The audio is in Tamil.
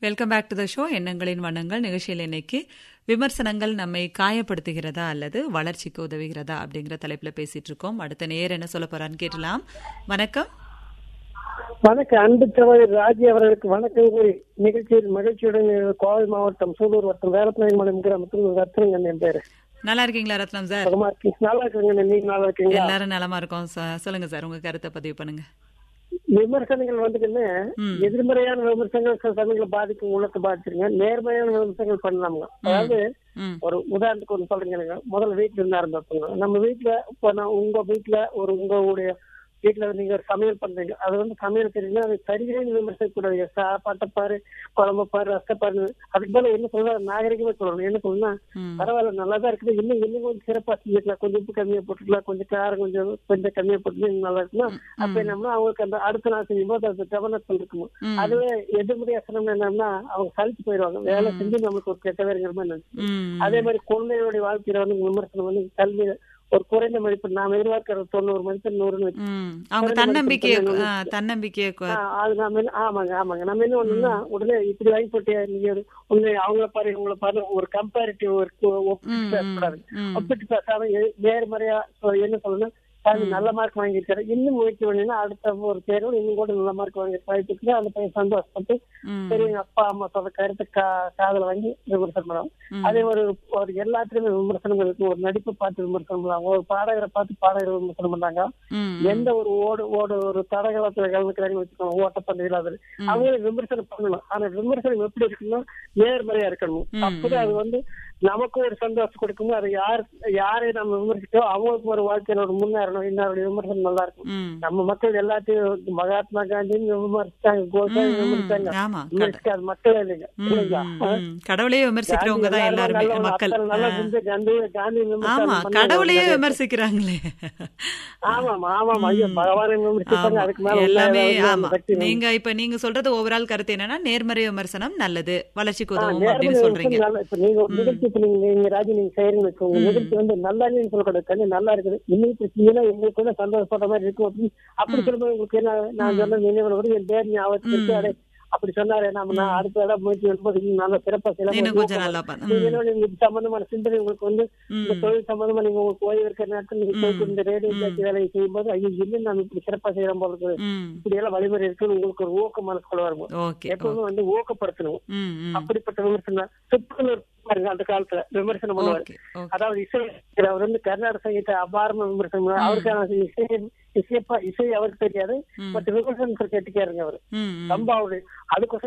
Welcome back to the show எண்ணங்களின் வண்ணங்கள் நிகழ்ச்சியில் இன்னைக்கு விமர்சனங்கள் நம்மை காயப்படுத்துகிறதா அல்லது வளர்ச்சிக்கு உதவுகிறதா அப்படிங்கிற தலைப்புல பேசிட்டு இருக்கோம் அடுத்த நேர் என்ன சொல்ல போறான்னு கேட்டலாம் வணக்கம் வணக்கம் அன்பு சகோதரி ராஜி அவர்களுக்கு வணக்கம் கூறி நிகழ்ச்சியில் மகிழ்ச்சியுடன் கோவை மாவட்டம் சூலூர் வட்டம் வேலப்பநாயகன் மலை கிராமத்தில் ரத்னங்கன் என் பேரு நல்லா இருக்கீங்களா ரத்னம் சார் சுகமா இருக்கீங்க நல்லா இருக்குங்க நீங்க நல்லா இருக்கீங்க எல்லாரும் நலமா இருக்கோம் ச- சொல்லுங்க சார் உங்க கருத்தை பதிவு பண்ணுங்க விமர்சனங்கள் வந்துட்டுன்னு ம். எதிர்மறையான விமர்சனங்கள் சில சமயங்களை பாதிக்கும் உள்ளத்தை பாதிச்சிருங்க நேர்மையான விமர்சனங்கள் பண்ணலாமுங்க அதாவது ம் ஒரு உதாரணத்துக்கு ஒன்று சொல்றீங்க முதல்ல வீட்டுல இருந்து ஆரம்பிப்போங்க நம்ம வீட்டுல இப்போ நான் உங்க வீட்டுல ஒரு உங்களுடைய வீட்டுல நீங்க ஒரு சமையல் பண்றீங்க அது வந்து சமையல் தெரியுங்க அது சரியான விமர்சிக்கக்கூடாது சாப்பாட்டை பாரு குழம்பு பாரு ரசத்தை பாரு அதுக்கு மேல என்ன சொல்லலாம் நாகரிகமா சொல்லணும் என்ன சொல்லணும் ம் பரவாயில்ல நல்லா தான் இருக்குது இன்னும் இன்னும் கொஞ்சம் சிறப்பா செஞ்சுக்கலாம் கொஞ்சம் உப்பு கம்மியா போட்டுக்கலாம் கொஞ்சம் காரம் கொஞ்சம் கொஞ்சம் கம்மியா போட்டு இன்னும் நல்லா இருக்குன்னா அப்ப என்னன்னா அவங்களுக்கு அந்த அடுத்த நாள் செய்யும் போது அது கவனத்தில் இருக்கும் ம். அதுவே எதிர்மறை அசனம் என்னன்னா அவங்க சலிச்சு போயிடுவாங்க வேலை செஞ்சு நம்மளுக்கு ஒரு கெட்ட பேருங்கிற மாதிரி நினைச்சு ம் அதே மாதிரி குழந்தைகளுடைய வாழ்க்கையில வந்து விமர்சனம் வந்து கல்வி ஒரு குறைந்த மதிப்பு நாம் எதிர்பார்க்கிற தொண்ணூறு மதிப்பெண் நூறுன்னு வச்சு ம் அவங்க தன்னம்பிக்கையை ஆ, தன்னம்பிக்கையை கொ- ஆ, அது நம்ம என்ன- ஆமாங்க ஆமாங்க நம்ம என்ன பண்ணணும்னா உடனே இப்படி வாங்கி போட்டு நீங்க ஒரு- உன்னை அவங்கள பாரு இவங்கள பாரு ஒரு கம்பேரிட்டிவ் ஒரு கு- ஒப்பிட்டு ம், ம், பேசக்கூடாது ம். ஒப்பிட்டு பேசாம எ- நேர்மறையா சொ- என்ன சொல்லணும் அது நல்ல மார்க் வாங்கியிருக்காரு இன்னும் முயற்சி பண்ணீங்கன்னா அடுத்த ஒரு தேர்வு இன்னும் கூட நல்ல மார்க் வாங்கி வாய்ப்புக்கு அந்த பையன் சந்தோஷப்பட்டு ம். சரி எங்க அப்பா அம்மா சொல்ற கருத்து கா- காதுல வாங்கி விமர்சனம் பண்ணலாம் ம். அதே ஒரு ஒரு எல்லாத்துலயுமே விமர்சனம் இருக்கு ஒரு நடிப்பை பார்த்து விமர்சனம் பண்ணலாம் ஒரு பாடகரை பார்த்து பாடகரை விமர்சனம் பண்ணாங்க ம் எந்த ஒரு ஓடு ஓடு ஒரு தடகளத்துல கலந்துக்கிறாங்கன்னு வச்சுக்கோங்க ஓட்டப்பந்தயம் அது அவங்களே விமர்சனம் பண்ணணும் ஆனா விமர்சனம் எப்படி இருக்குன்னா நேர்மறையா இருக்கணும் ம், அப்பதான் அது வந்து நமக்கு ஒரு சந்தோஷம் கொடுக்கும் அது யார் யாரை நம்ம விமர்சித்தோம் அவங்களுக்கு ஒரு வாழ்க்கையில ஒரு முன்னேறணும் இன்னொரு விமர்சனம் நல்லா இருக்கும் ம் நம்ம மக்கள் எல்லாத்தையும் மகாத்மா காந்தின்னு விமர்சிச்சாங்க கோசாமி விமர்சிச்சாங்க ஆமா விமர்சிக்காத மக்களே இல்லைங்க இல்லைங்களா ம், ம். கடவுளையே விமர்சிக்கிறவங்க தான் எல்லாருமே மக்கள் நல்லா ஆ. செஞ்ச காந்தி காந்தி ஆமா விமர்சனம் பண்ணாங்க. கடவுளையே விமர்சிக்கிறாங்களே ஆமாம் ஆமாம் ஐயோ பகவானை விமர்சிப்பாங்க ஆமா. அதுக்கு மேல உள்ள எல்லாமே ஏதாவது ஆமா சக்தி வேணும். நீங்க இப்ப நீங்க சொல்றது ஓவரால் கருத்து என்னன்னா நேர்மறை விமர்சனம் நல்லது வளர்ச்சிக்கு ஆ, உதவும் நேர்மறை அப்படின்னு சொல்றீங்க விமர்சனம் நல்லா- இப்ப நீங்க ஒரு நிகழ்ச்சி இப்ப நீங்க நீங்க ராஜி நீங்க செய்யறீங்கன்னு வச்சுக்கோங்க நிகழ்ச்சி வந்து நல்லா இல்லைன்னு சொல்லக்கூடாது கண்ணு நல்லா இருக்குது இன்னும் பிரச்சனை எங்களுக்கு வந்து சந்தோஷப்படுற மாதிரி இருக்கும் அப்படின்னு அப்படி சொல்லும்போது உங்களுக்கு என்ன நான் சொன்ன நினைவுல வரும் என் பேர் ஞாபகத்துக்கு இருக்கு அடே, அப்படி சொன்னாரு நம்ம நான் அடுத்த இடம் முயற்சி வரும்போது இன்னும் நல்லா சிறப்பா இன்னும் செய்யலாம் கொஞ்சம் நல்லா பண்ண நீங்க என்ன நீங்க இது சம்பந்தமான சிந்தனை உங்களுக்கு வந்து இந்த தொழில் சம்பந்தமா நீங்க உங்களுக்கு ஓய்வு இருக்கிற நேரத்தில் நீங்க போயிட்டு இந்த ரேடியோ கேட்டு வேலையை செய்யும்போது ஐயோ இன்னும் நம்ம இப்படி சிறப்பா செய்யறோம் போல இருக்குது ம் இப்படி எல்லாம் வழிமுறை இருக்குன்னு உங்களுக்கு ஒரு ஊக்க மனசுக்குள்ள வரும் ஓகே எப்பவுமே வந்து ஊக்கப்படுத்தணும் ம் ம் அப்படிப்பட்ட விமர்சனம் சுற்றுலர் பாருங்க அந்த காலத்துல விமர்சனம் பண்ணுவாரு ஓகே ஓகே அதாவது இசை அவர் வந்து கர்நாடக சங்கீத அபாரமா விமர்சனம் பண்ணுவாரு. அவருக்கான இசை இசையப்பா இசை அவருக்கு தெரியாது ம். பட் விமர்சனம் கேட்டுக்காருங்க அவரு ம் ம் ரொம்ப அவரு அதுக்கோசரம்